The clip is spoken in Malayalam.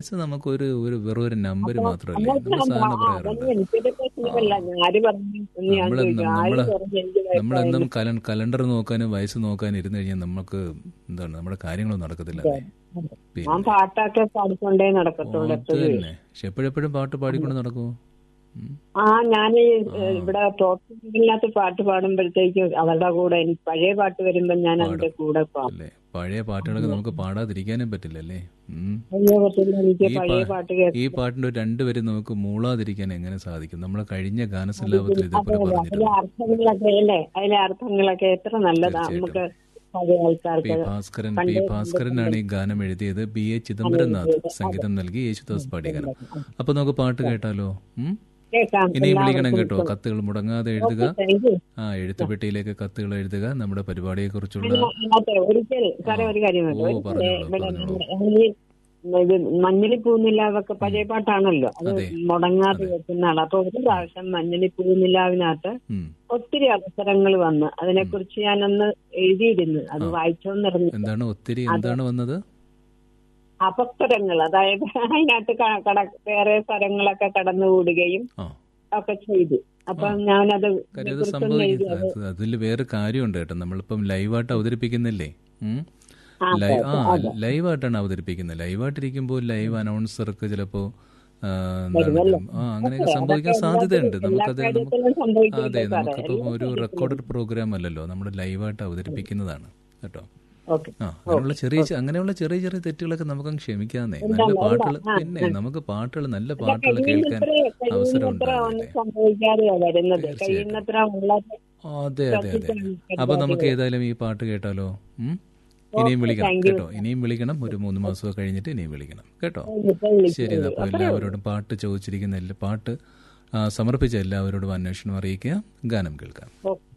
വയസ്സ് നമുക്കൊരു ഒരു വെറും ഒരു നമ്പർ മാത്രമല്ലേ നമ്മൾക്ക് നമ്മൾ സാധാരണ പറയാറുണ്ട് അതൊന്നും എനിക്കൊരു പ്രശ്നമല്ല ആര് പറഞ്ഞു എന്ന് ഞാൻ നമ്മള് ചോദിക്കും ആര് നമ്മള് പറഞ്ഞു എനിക്ക് നമ്മളെന്നും കലൻ കലണ്ടർ നോക്കാനും വയസ്സ് നോക്കാനും ഇരുന്ന് കഴിഞ്ഞാൽ നമുക്ക് എന്താണ് നമ്മുടെ കാര്യങ്ങളൊന്നും നടക്കത്തില്ല പിന്നെ ഞാൻ പാട്ടൊക്കെ പാടിക്കൊണ്ടേ നടക്കത്തുള്ളൂ അത് തന്നെ പക്ഷെ എപ്പോഴെപ്പോഴും പാട്ട് പാടിക്കൊണ്ട് നടക്കുമോ ഉം. ആ ഞാൻ ഇവിടെ ടോപ്പിനകത്ത് പാട്ട് പാടുമ്പോഴത്തേക്കും അവരുടെ കൂടെ എനിക്ക് പഴയ പാട്ട് വരുമ്പോ ഞാൻ അതിന്റെ കൂടെ പാടും അല്ലേ പഴയ പാട്ടുകളൊക്കെ നമുക്ക് പാടാതിരിക്കാനും പറ്റില്ലല്ലേ ഉം. അയ്യോ പറ്റില്ല എനിക്ക് ഈ പഴയ പാ- പാട്ട് കേൾക്കാം ഈ പാട്ടിന്റെ ഒരു രണ്ടുപേരും നമുക്ക് മൂളാതിരിക്കാൻ എങ്ങനെ സാധിക്കും നമ്മളെ കഴിഞ്ഞ ഗാനസല്ലാപത്തിൽ ഇതേപോലെ അതിലെ പറഞ്ഞിട്ടുണ്ട് അർത്ഥങ്ങളൊക്കെ അല്ലേ അതിലെ അർത്ഥങ്ങളൊക്കെ എത്ര നല്ലതാ നമുക്ക് പഴയ പി ആൾക്കാർക്ക് ഭാസ്കരൻ പി ഭാസ്കരനാണ് ഈ ഗാനം എഴുതിയത് ബി എ ചിദംബരനാഥ് സംഗീതം നൽകി യേശുദാസ് പാടിയ ഗാനം അപ്പൊ നമുക്ക് പാട്ട് കേട്ടാലോ ഉം? കേൾക്കാം ഇനിയും വിളിക്കണം കേട്ടോ കത്തുകൾ മുടങ്ങാതെ എഴുതുക താങ്ക് യു ആ എഴുത്തുപെട്ടിയിലേക്ക് കത്തുകൾ എഴുതുക നമ്മുടെ പരിപാടിയെ കുറിച്ചുള്ള അതിനകത്ത് ഒരിക്കൽ സാറേ ഒരു കാര്യമുണ്ട് ഓ, ഒരിക്കൽ പറഞ്ഞോളൂ, ഇവിടെ പറഞ്ഞോളൂ. നമ്മുടെ ഈ ഇത് മഞ്ഞളി പൂനിലാവൊക്കെ പഴയ പാട്ടാണല്ലോ അത് അതെ. മുടങ്ങാതെ വെക്കുന്ന ആള് അപ്പൊ ഒരു പ്രാവശ്യം മഞ്ഞളി പൂനിലാവിനകത്ത് ഉം. ഒത്തിരി അവസരങ്ങൾ വന്ന് അതിനെക്കുറിച്ച് ഞാനൊന്ന് എഴുതിയിരുന്നു അത് വായിച്ചോന്നിരുന്നു എന്താണ് ഒത്തിരി എന്താണ് വന്നത് അപസ്വരങ്ങൾ അതായത് അതിനകത്ത് ക- കട വേറെ സ്ഥലങ്ങളൊക്കെ കടന്നുകൂടുകയും ആ ഒക്കെ ചെയ്തു അപ്പൊ ഞാനത് കാര്യം അത് ഇതിനെക്കുറിച്ചൊന്ന് എഴുതി അത് സംഭവിക്കുന്നത് അതിൽ വേറെ കാര്യമുണ്ട് കേട്ടോ നമ്മളിപ്പം ലൈവായിട്ട് അവതരിപ്പിക്കുന്നില്ലേ ഉം? ആ, ലൈവ് ആ ലൈവായിട്ടാണ് അവതരിപ്പിക്കുന്നത് ലൈവായിട്ടിരിക്കുമ്പോൾ ലൈവ് അനൗൺസർക്ക് ചിലപ്പോ ആ, എന്താണ് ആ അങ്ങനെയൊക്കെ സംഭവിക്കാൻ സാധ്യതയുണ്ട് നമുക്കത് നമുക്ക് കാര്യത്തിലും സംഭവിക്കില്ല അതെ സാറേ നമുക്കിപ്പം ഒരു റെക്കോർഡഡ് പ്രോഗ്രാം അല്ലല്ലോ നമ്മൾ ലൈവായിട്ട് അവതരിപ്പിക്കുന്നതാണ് കേട്ടോ ഓക്കെ ആ അങ്ങനെയുള്ള ചെറിയ ചെ- അങ്ങനെയുള്ള ചെറിയ ചെറിയ തെറ്റുകളൊക്കെ നമുക്കങ്ങ് ക്ഷമിക്കാന്നേ നല്ല പാട്ടുകൾ പിന്നെ നമുക്ക് പാട്ടുകൾ നല്ല പാട്ടുകൾ കേൾക്കാൻ അവസരം കഴിയുന്നത്ര ഒന്നും ഉണ്ടാവില്ലേ സംഭവിക്കാതെയാ വരുന്നത് കഴിയുന്നത്ര ഉള്ള അതെ അതെ അതെ അപ്പൊ നമുക്ക് ഏതായാലും ഈ പാട്ട് കേട്ടാലോ ഉം? ഇനിയും വിളിക്കണം കേട്ടോ ഇനിയും വിളിക്കണം ഒരു മൂന്ന് മാസമൊക്കെ കഴിഞ്ഞിട്ട് ഇനിയും വിളിക്കണം കേട്ടോ ശരി അപ്പോൾ എല്ലാവരോടും പാട്ട് ചോദിച്ചിരിക്കുന്ന എല്ലാ പാട്ട് ആ, സമർപ്പിച്ച എല്ലാവരോടും അന്വേഷണം അറിയിക്കുക ഗാനം കേൾക്കാം ഓക്കെ